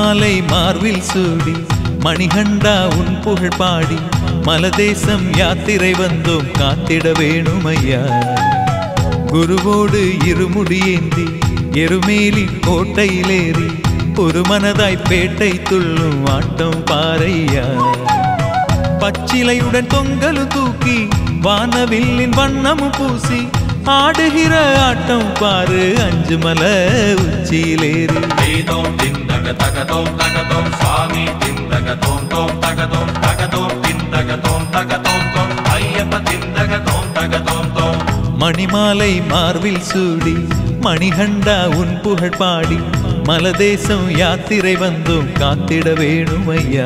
மணிமாலை Marvel சூடி மணிகண்டா உன் புகழ் பாடி மலதேசம் யாத்திரை வந்தோம் காத்திட வேணுமையா குருவோடு இருமுடியேந்தி எருமேலி கோட்டையிலேறி ஒரு மனதாய் பேட்டை துள்ளும் ஆட்டம் பாறையா பச்சிலையுடன் தொங்கலு தூக்கி வானவில்லின் வண்ணமும் பூசி ஆடுகிற ஆட்டம் பாரு அஞ்சு மலை உச்சியிலேறி தீதோம் திந்தக தகதோம் தகதோம் சுவாமி திந்தக தோம் தோம் தகதோம் தகதோம் திந்தக தோம் தகதோம் தோம் ஐயப்ப திந்தக தோம் தகதோம் தோம் மணிமாலை மார்வில் சூடி மணிகண்டா உன் புகழ் பாடி மலதேசம் யாத்திரை வந்தோம் காத்திட வேணுமையா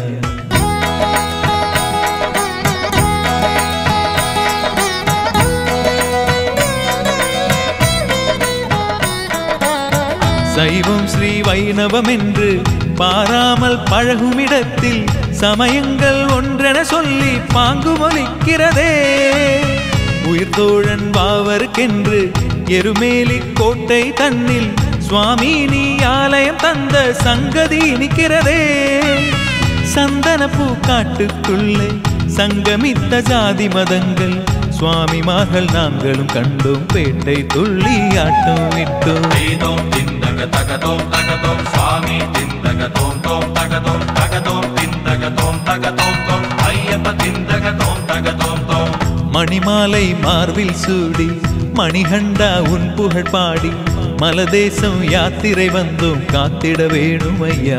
சைவம் ஸ்ரீ வைணவம் என்று பாராமல் பழகுமிடத்தில் சமயங்கள் ஒன்றென சொல்லி பாங்கு மொழிக்கிறதே உயிர்தோழன் பாவருக்கென்று எருமேலி கோட்டை தன்னில் சுவாமி நீ ஆலயம் தந்த சங்கதி நிற்கிறதே சந்தனப்பூ காட்டுக்குள்ளே சங்கமித்த ஜாதி மதங்கள் சுவாமிமார்கள் நாங்களும் கண்டோம் பேட்டை துள்ளி ஆட்டம் விட்டோம் தீதோம் திந்தக தகதோம் தகதோம் சுவாமி திந்தக தோம் தோம் தகதோம் தகதோம் திந்தக தோம் தகதோம் தோம் ஐயப்ப திந்தக தோம் தகதோம் தோம் மணிமாலை மார்பில் சூடி மணிகண்டா உன் புகழ் பாடி மலதேசம் யாத்திரை வந்தோம் காத்திட வேணுமையா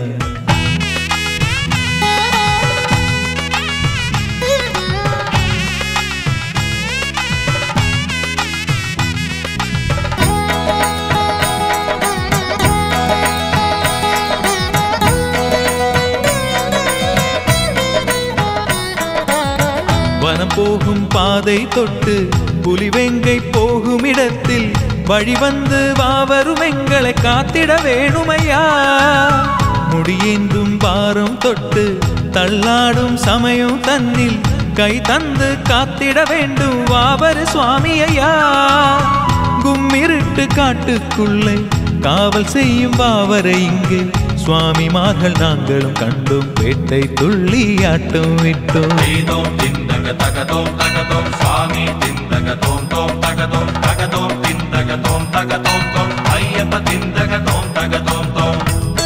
வனம் போகும் பாதை தொட்டு புலிவெங்கை போகும் இடத்தில் வழி வந்து வாவரும் எங்களை காத்திட வேணுமையா முடியேந்தும் பாரம் தொட்டு தள்ளாடும் சமயம் தன்னில் கை தந்து காத்திட வேண்டும் வாவரு சுவாமி ஐயா கும்மிருட்டு காட்டுக்குள்ளே காவல் செய்யும் வாவரை இங்கே சுவாமிமார்கள் நாங்களும் கண்டோம் பேட்டை துள்ளி ஆட்டம் விட்டோம் தீதோம் திந்தக தகதோம் தகதோம் சுவாமி திந்தக தோம் தோம் தகதோம் தகதோம் திந்தக தோம் தகதோம் தோம் ஐயப்ப திந்தக தோம் தகதோம் தோம்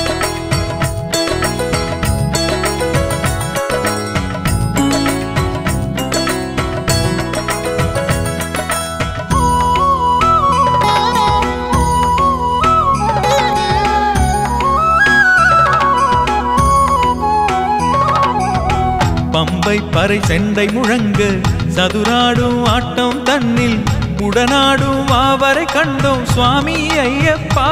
பம்பை பறை செண்டை முழங்க சதுராடும் ஆட்டம் தன்னில் உடனாடும் வாவரை கண்டோம் சுவாமி ஐயப்பா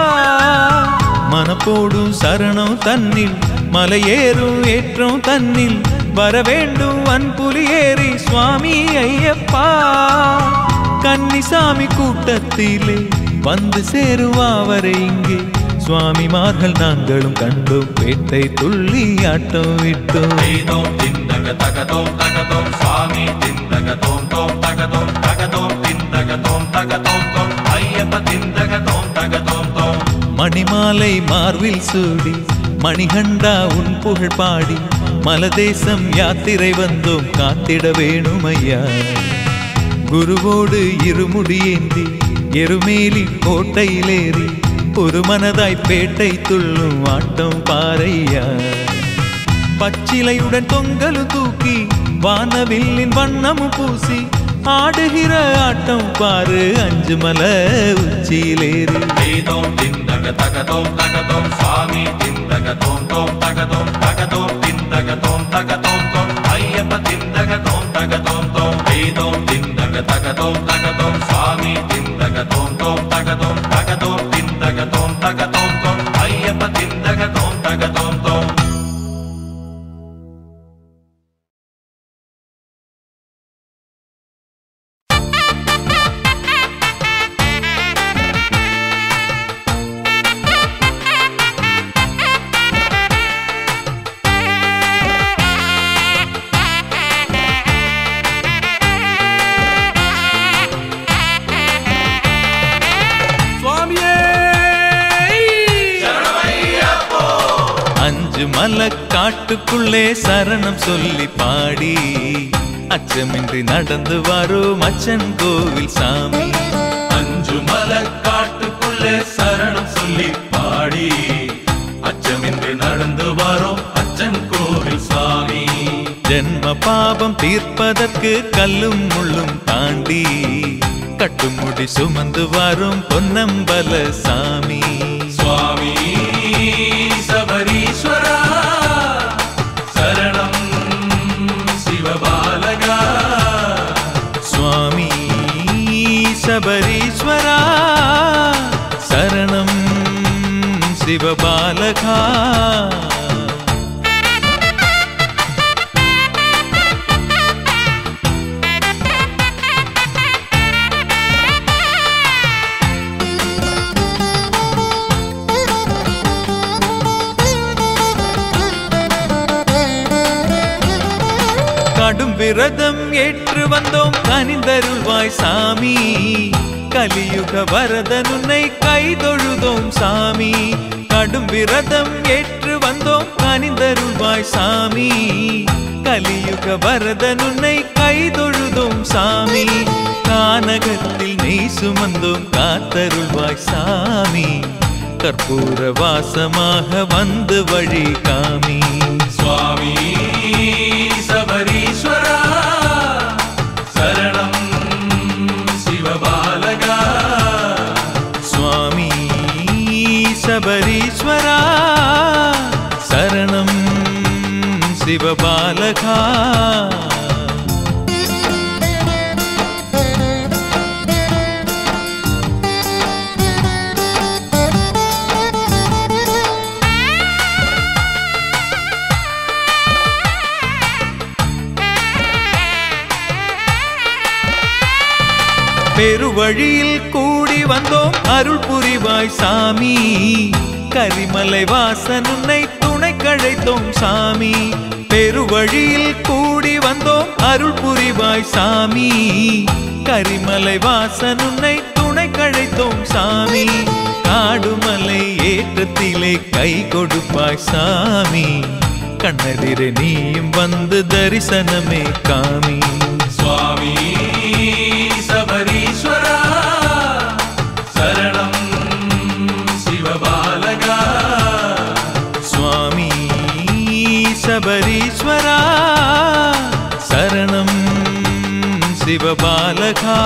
மனப்போடும் சரணம் தன்னில் மலையேறும் ஏற்றம் தன்னில் வர வேண்டும் வன்புலி ஏறி சுவாமி ஐயப்பா கன்னிசாமி கூட்டத்திலே வந்து சேருவாவரை இங்கே சுவாமிமார்கள் நாங்களும் கண்டோம் பேட்டை துள்ளி ஆட்டம் விட்டோம் தீதோம் திந்தக தகதோம் தகதோம் சுவாமி திந்தக தோம் தோம் தகதோம் தகதோம் திந்தக தோம் தகதோம் தோம் ஐயப்ப திந்தக தோம் தகதோம் தோம் மணிமாலை மார்வில் சூடி மணிகண்டா உன் புகழ் பாடி மலதேசம் யாத்திரை வந்தோம் காத்திட வேணுமையா குருவோடு இருமுடியேந்தி எருமேலி கோட்டையிலேறி ஒரு மனதாய் பேட்டை துள்ளும் ஆட்டம் பாறையா பச்சிலையுடன் தொங்கலு தூக்கி வானவில்லின் வண்ணமும் பூசி ஆடுகிற ஆட்டம் பாரு அஞ்சு மலை உச்சியிலேறி தீதோம் திந்தக தகதோம் தகதோம் சுவாமி திந்தக தோம் தோம் தகதோம் தகதோம் திந்தக தோம் தகதோம் தோம் ஐயப்ப திந்தக தோம் தகதோம் தோம் தீதோம் திந்தக தகதோம் தகதோம் சுவாமி திந்தக தோம் தோம் தகதோம் தகதோம் திந்தக தோம் தகதோம் தோம் ஐயப்ப திந்தக தோம் தகதோம் தோம் Thank மலக்காட்டுக்குள்ளே சரணம் சொல்லி பாடி அச்சமின்றி நடந்து வரும் அச்சன் கோவில் சாமி அஞ்சு மலக்காட்டுக்குள்ளே சரணம் சொல்லி பாடி அச்சமின்றி நடந்து வரோம் அச்சன் கோவில் சுவாமி ஜென்ம பாபம் தீர்ப்பதற்கு கல்லும் முள்ளும் தாண்டி கட்டுமுடி சுமந்து வரும் பொன்னம்பல சாமி சுவாமி சபரீஸ்வரா சரணம் சிவபாலகா சுவாமி சபரீஸ்வரா சரணம் சிவபாலகா கடும் விரதம் ஏற்று வந்தோம் கனிந்தருள்வாய் சாமி கலியுக வரதன் உன்னை கைதொழுதோம் சாமி கடும் விரதம் ஏற்று வந்தோம் கனிந்தருள்வாய் சாமி கலியுக வரதன் உன்னை கைதொழுதோம் சாமி கானகத்தில் நெய் சுமந்தோம் காத்தருள்வாய் சாமி கற்பூர வாசமாக வந்து வழி காமி சுவாமி சபரீஸ்வரா சரணம் சிவபாலகா சுவாமி சபரீஸ்வரா சரணம் சிவபாலகா பெருவழியில் கூடி வந்தோம் அருள் புரிவாய் சாமி கரிமலை வாசன் உன்னை துணை கழைத்தோம் சாமி பெருவழியில் கூடி வந்தோம் அருள் புரிவாய் சாமி கரிமலை வாசன் உன்னை துணை கழைத்தோம் சாமி காடுமலை ஏற்றத்திலே கை கொடுப்பாய் சாமி கண்ணெதிரே நீயும் வந்து தரிசனமே காமி சுவாமி சபரீஸ்வரா சரணம் சிவபாலகா சுவாமி சபரீஸ்வரா சரணம் சிவபாலகா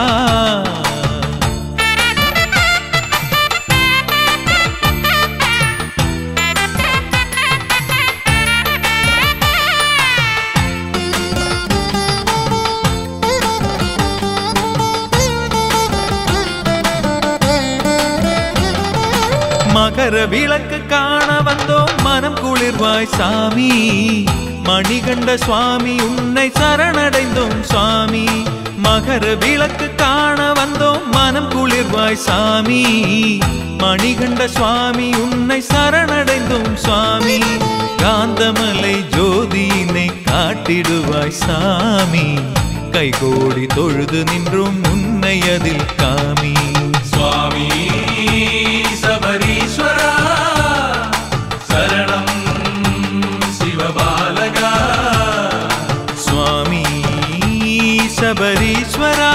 மகர விளக்கு காண வந்தோம் மனம் குளிர்வாய் சாமி மணிகண்ட சுவாமி உன்னை சரணடைந்தோம் சுவாமி மகர விளக்கு காண வந்தோம் மனம் குளிர்வாய் சாமி மணிகண்ட சுவாமி உன்னை சரணடைந்தோம் சுவாமி காந்தமலை ஜோதியினை காட்டிடுவாய் சாமி கைகோடி தொழுது நின்றும் உன்னை அதில் காமி சுவாமி சபரீஸ்வரா சரணம் சிவபாலகா சுவாமி சபரீஸ்வரா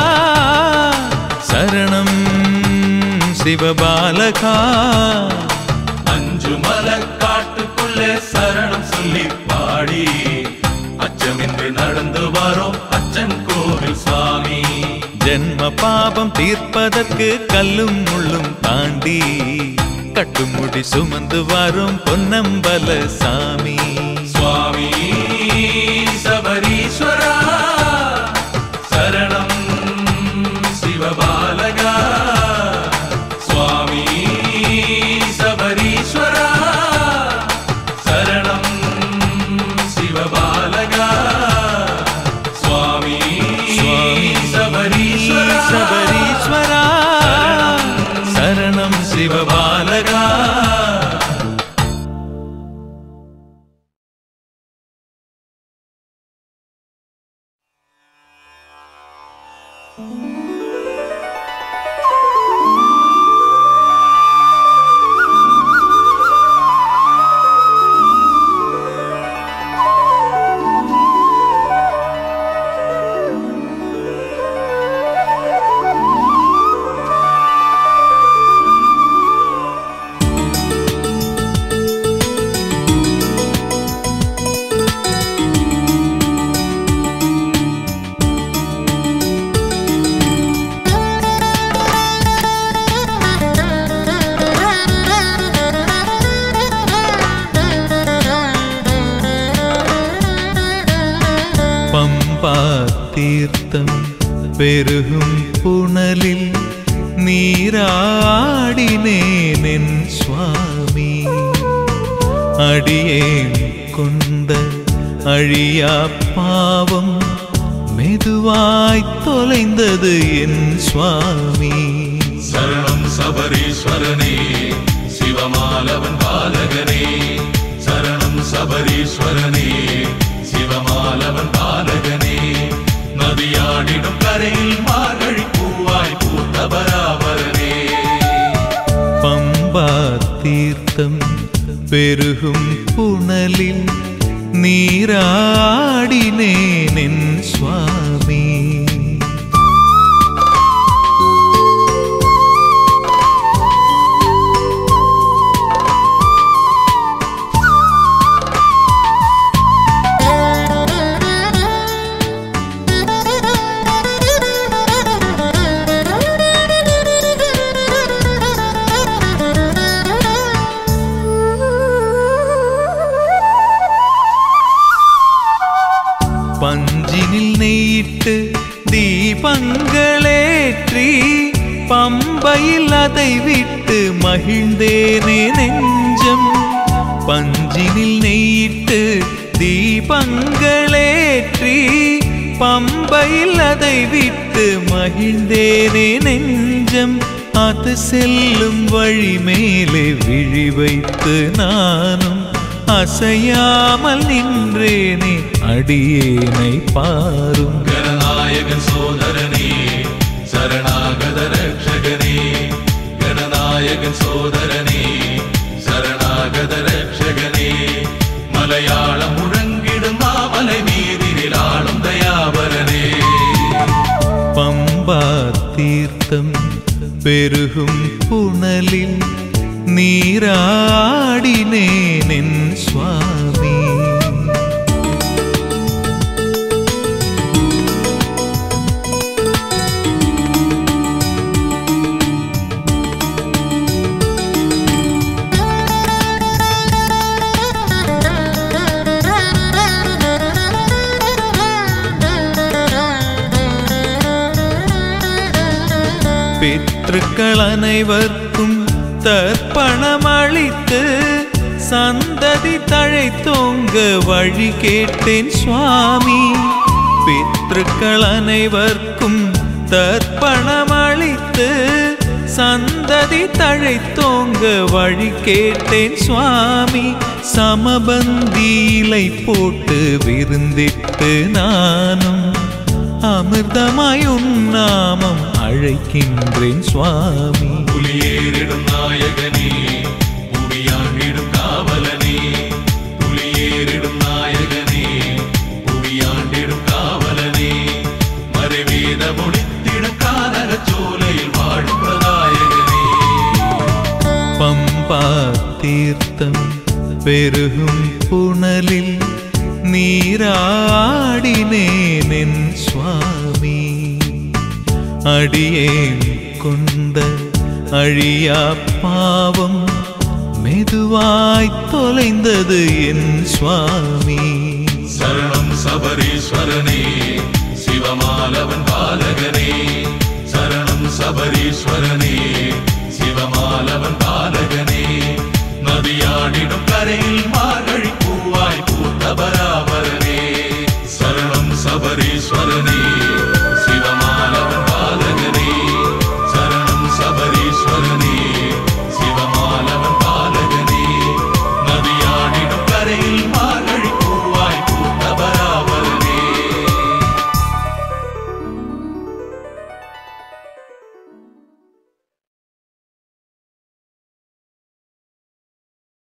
சரணம் சிவபாலகா அஞ்சு மலக்காட்டுக்குள்ளே சரணம் சொல்லி பாடி அச்சமின்றி நடந்து வரோம் அச்சன் கோவில் சுவாமி ஜென்ம பாபம் தீர்ப்பதற்கு கல்லும் முள்ளும் தாண்டி கட்டுமுடி சுமந்து வரும் பொன்னம்பல சாமி சுவாமி சபரீஸ்வரா சரணம் சிவபாலகா சுவாமி சபரீஸ்வரா சரணம் சிவபாலகா சுவாமி சுவாமி சபரீஸ்வரா சபரீஸ்வரா சரணம் சிவபாலகா தீர்த்தம் பெருகும் புனலில் நீராடினேன் என் சுவாமி அடியேன் கொண்ட அழியா பாவம் மெதுவாய் தொலைந்தது என் சுவாமி சரணம் சபரீஸ்வரனே சிவமாலவன் பாலகனே சரணம் சபரீஸ்வரனே சிவமாலவன் பாலகனே நதியாடிடும் கரையில் மார்கழி பூவாய் பூத்த பராபரனே பம்பா தீர்த்தம் பெருகும் புனலில் நீராடினேன் என் சுவாமி பஞ்சினில் நெய்யிட்டு தீபங்களேற்றி பம்பையில் அதை விட்டு மகிழ்ந்தேனே நெஞ்சம் பஞ்சினில் நெய்யிட்டு தீபங்களேற்றி பம்பையில் அதை விட்டு மகிழ்ந்தேனே நெஞ்சம் அது செல்லும் வழி மேலே விழி வைத்து நானும் அசையாமல் நின்றேனே அடியேனை பாரும் கணநாயகன் சோதரனே சரணாகத ரட்சகனே கணநாயகன் சோதரனே சரணாகத ரட்சகனே மலையாளம் முழங்கிடும் மாமலை மீதினில் ஆளும் தயாபரனே பம்பா தீர்த்தம் பெருகும் புனலில் நீராடினேன் என் சுவாமி பித்ருக்கள் அனைவர்க்கும் தர்ப்பணமளித்து சந்ததி தழைத்தோங்க வழி கேட்டேன் சுவாமி பித்ருக்கள் அனைவர்க்கும் தர்ப்பணமளித்து சந்ததி தழைத்தோங்க வழி கேட்டேன் சுவாமி சமபந்தியிலை போட்டு விருந்திட்டு நானும் அமிர்தமாய் உன் நாமம் அழைக்கின்றேன் சுவாமி புலியேறிடும் நாயகனே புவியாண்டிடும் காவலனே புலியேறிடும் நாயகனே புவியாண்டிடும் காவலனே மறைவேத முடித்திடும் கானக சோலையில் வாழும் பிரதாயகனே பம்பா தீர்த்தம் பெருகும் புனலில் நீராடினேன் என் சுவாமி அடியேன் கொண்ட அழியா பாவம் மெதுவாய் தொலைந்தது என் சுவாமி சரணம் சபரீஸ்வரனே சிவமாலவன் பாலகனே சரணம் சபரீஸ்வரனே சிவமாலவன் பாலகனே நதியாடிடும் கரையில்